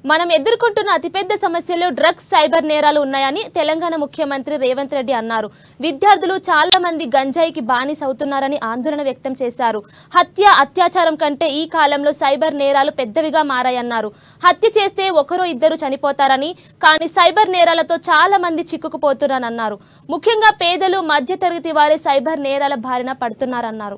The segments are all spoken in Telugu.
మనం ఎదుర్కొంటున్న అతిపెద్ద సమస్యలు డ్రగ్స్ సైబర్ నేరాలు ఉన్నాయని తెలంగాణ ముఖ్యమంత్రి రేవంత్ రెడ్డి అన్నారు విద్యార్థులు చాలా మంది గంజాయికి బానిస అవుతున్నారని ఆందోళన వ్యక్తం చేశారు హత్య అత్యాచారం కంటే ఈ కాలంలో సైబర్ నేరాలు పెద్దవిగా మారాయన్నారు హత్య చేస్తే ఒకరో ఇద్దరు చనిపోతారని కానీ సైబర్ నేరాలతో చాలా మంది చిక్కుకుపోతున్నారన్నారు ముఖ్యంగా పేదలు మధ్యతరగతి వారే సైబర్ నేరాల బారిన పడుతున్నారన్నారు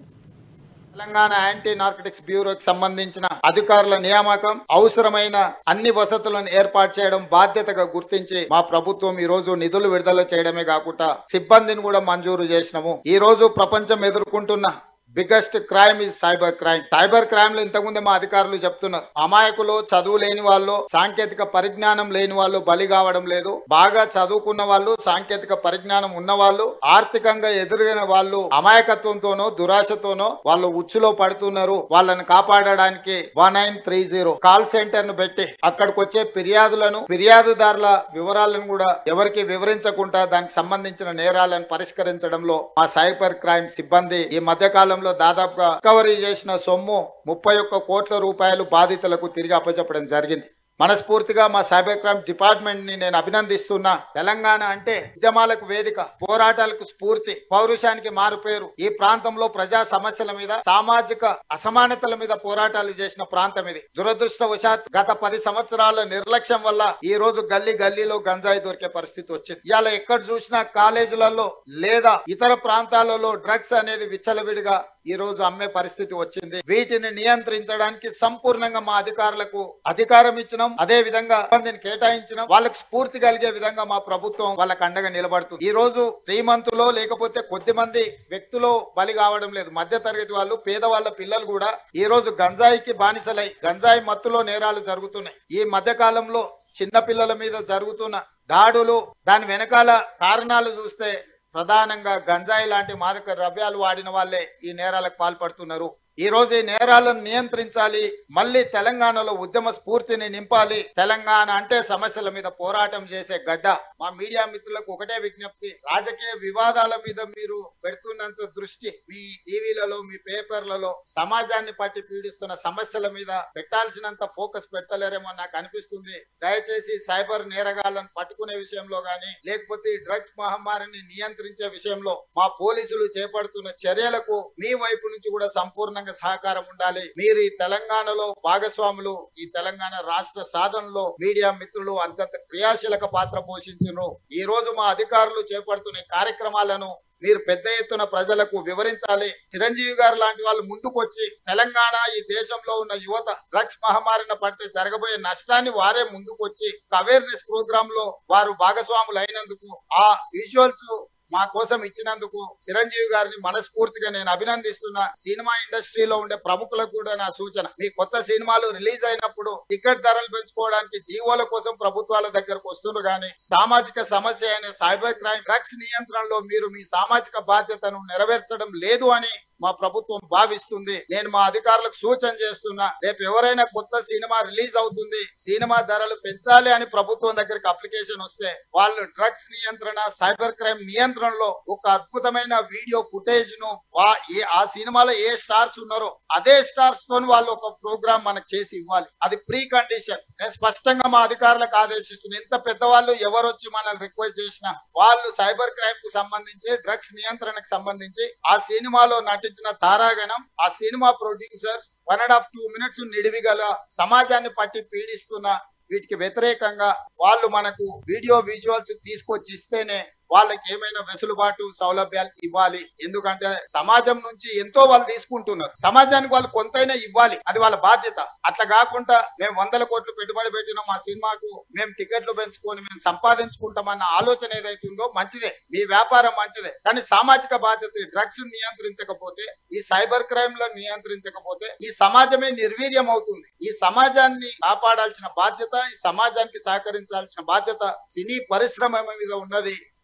తెలంగాణ యాంటీ నార్కటిక్స్ బ్యూరోకి సంబంధించిన అధికారుల నియామకం అవసరమైన అన్ని వసతులను ఏర్పాటు చేయడం బాధ్యతగా గుర్తించి మా ప్రభుత్వం ఈ రోజు నిధులు విడుదల చేయడమే కాకుండా సిబ్బందిని కూడా మంజూరు చేసినాము ఈ రోజు ప్రపంచం ఎదుర్కొంటున్న biggest crime is cyber crime cyber crime లో ఇంతకుముందే మా అధికారులు చెప్తున్నారు అమాయకులు చదువు లేని వాళ్ళు సాంకేతిక పరిజ్ఞానం లేని వాళ్ళు బలి కావడం లేదు బాగా చదువుకున్న వాళ్ళు సాంకేతిక పరిజ్ఞానం ఉన్న వాళ్ళు ఆర్థికంగా ఎదురైన వాళ్ళు అమాయకత్వంతోనో దురాశతోనో వాళ్ళు ఉచ్చులో పడుతున్నారు వాళ్ళని కాపాడడానికి one nine three zero call center ను పెట్టి అక్కడికి వచ్చే ఫిర్యాదులను ఫిర్యాదుదారుల వివరాలను కూడా ఎవరికి వివరించకుండా దానికి సంబంధించిన నేరాలను పరిష్కరించడంలో మా సైబర్ క్రైమ్ సిబ్బంది ఈ మధ్య కాలంలో దాదాపుగా రికవరీ చేసిన సొమ్ము ముప్పై ఒక్క కోట్ల రూపాయలు బాధితులకు తిరిగి అప్పచెప్పడం జరిగింది మనస్ఫూర్తిగా మా సైబర్ క్రైమ్ డిపార్ట్మెంట్ ని నేను అభినందిస్తున్నా తెలంగాణ అంటే ఉద్యమాలకు వేదిక పోరాటాలకు స్ఫూర్తి పౌరుషానికి మారుపేరు ఈ ప్రాంతంలో ప్రజా సమస్యల మీద సామాజిక అసమానతల మీద పోరాటాలు చేసిన ప్రాంతం ఇది దురదృష్టవశాత్ గత పది సంవత్సరాల నిర్లక్ష్యం వల్ల ఈ రోజు గల్లీ గల్లీలో గంజాయి దొరికే పరిస్థితి వచ్చింది ఇవాళ ఎక్కడ చూసినా కాలేజీలలో లేదా ఇతర ప్రాంతాలలో డ్రగ్స్ అనేది విచ్చలవిడిగా ఈ రోజు అమ్మే పరిస్థితి వచ్చింది వీటిని నియంత్రించడానికి సంపూర్ణంగా మా అధికారులకు అధికారం ఇచ్చినాం అదే విధంగా సిబ్బందిని కేటాయించినాం వాళ్ళకి స్ఫూర్తి కలిగే విధంగా మా ప్రభుత్వం వాళ్ళకి అండగా నిలబడుతుంది ఈ రోజు శ్రీమంతులో లేకపోతే కొద్ది మంది వ్యక్తులు బలి కావడం లేదు మధ్య తరగతి వాళ్ళు పేదవాళ్ళ పిల్లలు కూడా ఈ రోజు గంజాయికి బానిసలై గంజాయి మత్తులో నేరాలు జరుగుతున్నాయి ఈ మధ్య కాలంలో చిన్న పిల్లల మీద జరుగుతున్న దాడులు దాని వెనకాల కారణాలు చూస్తే ప్రధానంగా గంజాయి లాంటి మాదక ద్రవ్యాలు వాడిన వాళ్ళే ఈ నేరాలకు పాల్పడుతున్నారు ఈ రోజు ఈ నేరాలను నియంత్రించాలి మళ్ళీ తెలంగాణలో ఉద్యమ స్ఫూర్తిని నింపాలి తెలంగాణ అంటే సమస్యల మీద పోరాటం చేసే గడ్డ మా మీడియా మిత్రులకు ఒకటే విజ్ఞప్తి రాజకీయ వివాదాల మీద మీరు పెడుతున్నంత దృష్టి మీ టీవీలలో మీ పేపర్లలో సమాజాన్ని పట్టి పీడిస్తున్న సమస్యల మీద పెట్టాల్సినంత ఫోకస్ పెట్టలేరేమో నాకు అనిపిస్తుంది దయచేసి సైబర్ నేరగాళ్లను పట్టుకునే విషయంలో గాని లేకపోతే ఈ డ్రగ్స్ మహమ్మారిని నియంత్రించే విషయంలో మా పోలీసులు చేపడుతున్న చర్యలకు మీ వైపు నుంచి కూడా సంపూర్ణంగా సహకారం ఉండాలి మీరు ఈ తెలంగాణలో భాగస్వాములు ఈ తెలంగాణ రాష్ట్ర సాధనలో మీడియా మిత్రులు అంతంత క్రియాశీలక పాత్ర పోషించను ఈ రోజు మా అధికారులు చేపడుతున్న ఈ కార్యక్రమాలను మీరు పెద్ద ఎత్తున ప్రజలకు వివరించాలి చిరంజీవి గారు లాంటి వాళ్ళు ముందుకొచ్చి తెలంగాణ ఈ దేశంలో ఉన్న యువత డ్రగ్స్ మహమ్మారిన పడితే జరగబోయే నష్టాన్ని వారే ముందుకొచ్చి అవేర్నెస్ ప్రోగ్రామ్ లో వారు భాగస్వాములు అయినందుకు ఆ విజువల్స్ మా కోసం ఇచ్చినందుకు చిరంజీవి గారిని మనస్ఫూర్తిగా నేను అభినందిస్తున్నా సినిమా ఇండస్ట్రీలో ఉండే ప్రముఖులకు కూడా నా సూచన మీ కొత్త సినిమాలు రిలీజ్ అయినప్పుడు టికెట్ ధరలు పెంచుకోవడానికి జీవోల కోసం ప్రభుత్వాల దగ్గరకు వస్తున్నారు కానీ సామాజిక సమస్య అయిన సైబర్ క్రైమ్ డ్రగ్స్ నియంత్రణలో మీరు మీ సామాజిక బాధ్యతను నెరవేర్చడం లేదు అని మా ప్రభుత్వం భావిస్తుంది నేను మా అధికారులకు సూచన చేస్తున్నా రేపు ఎవరైనా కొత్త సినిమా రిలీజ్ అవుతుంది సినిమా ధరలు పెంచాలి అని ప్రభుత్వం దగ్గరికి అప్లికేషన్ వస్తే వాళ్ళు డ్రగ్స్ నియంత్రణ సైబర్ క్రైమ్ నియంత్రణలో ఒక అద్భుతమైన వీడియో ఫుటేజ్ ను వా- ఏ- ఆ సినిమాలో ఏ స్టార్స్ ఉన్నారో అదే స్టార్స్ తో వాళ్ళు ఒక ప్రోగ్రామ్ మనకు చేసి ఇవ్వాలి అది ప్రీ కండిషన్ నేను స్పష్టంగా మా అధికారులకు ఆదేశిస్తున్నాను ఎంత పెద్దవాళ్ళు ఎవరు వచ్చి మనల్ని రిక్వెస్ట్ చేసినా వాళ్ళు సైబర్ క్రైమ్ కు సంబంధించి డ్రగ్స్ నియంత్రణకు సంబంధించి ఆ సినిమాలో నటించిన తారాగణం ఆ సినిమా producers one and half two minutes నిడివిగల సమాజాన్ని పట్టి పీడిస్తున్న వీటికి వ్యతిరేకంగా వాళ్ళు మనకు వీడియో విజువల్స్ తీసుకొచ్చి ఇస్తేనే వాళ్ళకి ఏమైనా వెసులుబాటు సౌలభ్యాలు ఇవ్వాలి ఎందుకంటే సమాజం నుంచి ఎంతో వాళ్ళు తీసుకుంటున్నారు సమాజానికి వాళ్ళు కొంతైనా ఇవ్వాలి అది వాళ్ళ బాధ్యత అట్లా కాకుండా మేము వందల కోట్లు పెట్టుబడి పెట్టినాం మా సినిమాకు మేము టికెట్లు పెంచుకొని మేము సంపాదించుకుంటామన్న ఆలోచన ఏదైతే ఉందో మంచిదే మీ వ్యాపారం మంచిదే కానీ సామాజిక బాధ్యత డ్రగ్స్ నియంత్రించకపోతే ఈ సైబర్ క్రైమ్ లో నియంత్రించకపోతే ఈ సమాజమే నిర్వీర్యం అవుతుంది ఈ సమాజాన్ని కాపాడాల్సిన బాధ్యత ఈ సమాజానికి సహకరించాల్సిన బాధ్యత సినీ పరిశ్రమ మీద ఉన్నది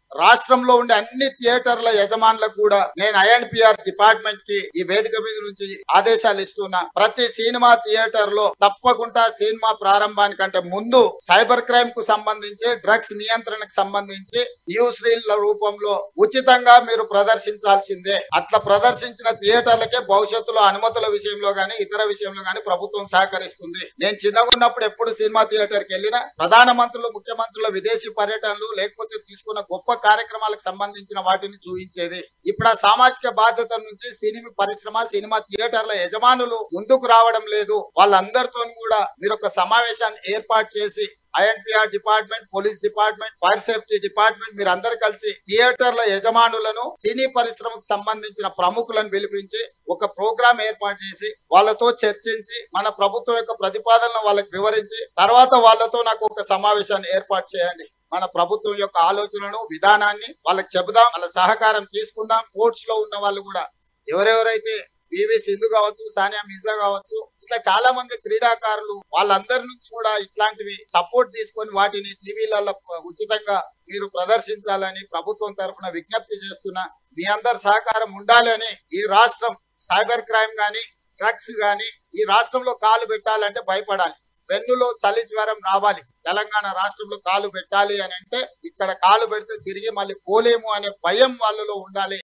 రాష్ట్రంలో ఉండే అన్ని థియేటర్ల యజమానులకు కూడా నేను ఐఎన్పిఆర్ డిపార్ట్మెంట్ కి ఈ వేదిక మీద నుంచి ఆదేశాలు ఇస్తున్నా ప్రతి సినిమా థియేటర్ లో తప్పకుండా సినిమా ప్రారంభానికంటే ముందు సైబర్ క్రైమ్ కు సంబంధించి డ్రగ్స్ నియంత్రణకు సంబంధించి న్యూస్ రీల్ రూపంలో ఉచితంగా మీరు ప్రదర్శించాల్సిందే అట్లా ప్రదర్శించిన థియేటర్లకే భవిష్యత్తులో అనుమతుల విషయంలో గానీ ఇతర విషయంలో గానీ ప్రభుత్వం సహకరిస్తుంది నేను చిన్నగా ఉన్నప్పుడు ఎప్పుడు సినిమా థియేటర్ కి వెళ్ళినా ప్రధాన మంత్రులు ముఖ్యమంత్రుల విదేశీ పర్యటనలు లేకపోతే తీసుకున్న గొప్ప కార్యక్రమాలకు సంబంధించిన వాటిని చూపించేది ఇప్పుడు ఆ సామాజిక బాధ్యత నుంచి సినిమా పరిశ్రమ సినిమా థియేటర్ల యజమానులు ముందుకు రావడం లేదు వాళ్ళందరితో కూడా మీరు ఒక సమావేశాన్ని ఏర్పాటు చేసి INPR department police department fire safety department మీరు అందరు కలిసి థియేటర్ల యజమానులను సినీ పరిశ్రమకు సంబంధించిన ప్రముఖులను పిలిపించి ఒక ప్రోగ్రామ్ ఏర్పాటు చేసి వాళ్ళతో చర్చించి మన ప్రభుత్వం యొక్క ప్రతిపాదనలు వాళ్ళకి వివరించి తర్వాత వాళ్ళతో నాకు ఒక సమావేశాన్ని ఏర్పాటు చేయండి మన ప్రభుత్వం యొక్క ఆలోచనను విధానాన్ని వాళ్ళకి చెబుదాం వాళ్ళ సహకారం తీసుకుందాం స్పోర్ట్స్ లో ఉన్న వాళ్ళు కూడా ఎవరెవరైతే పివి సింధు కావచ్చు సానియా మిర్జా కావచ్చు ఇట్లా చాలా మంది క్రీడాకారులు వాళ్ళందరి నుంచి కూడా ఇట్లాంటివి సపోర్ట్ తీసుకొని వాటిని టీవీలలో ఉచితంగా మీరు ప్రదర్శించాలని ప్రభుత్వం తరఫున విజ్ఞప్తి చేస్తున్నా మీ అందరి సహకారం ఉండాలి అని ఈ రాష్ట్రం సైబర్ క్రైమ్ గాని డ్రగ్స్ గాని ఈ రాష్ట్రంలో కాలు పెట్టాలంటే భయపడాలి వెన్నులో చలి జ్వరం రావాలి తెలంగాణ రాష్ట్రంలో కాలు పెట్టాలి అని అంటే ఇక్కడ కాలు పెడితే తిరిగి మళ్ళీ పోలేము అనే భయం వాళ్ళలో ఉండాలి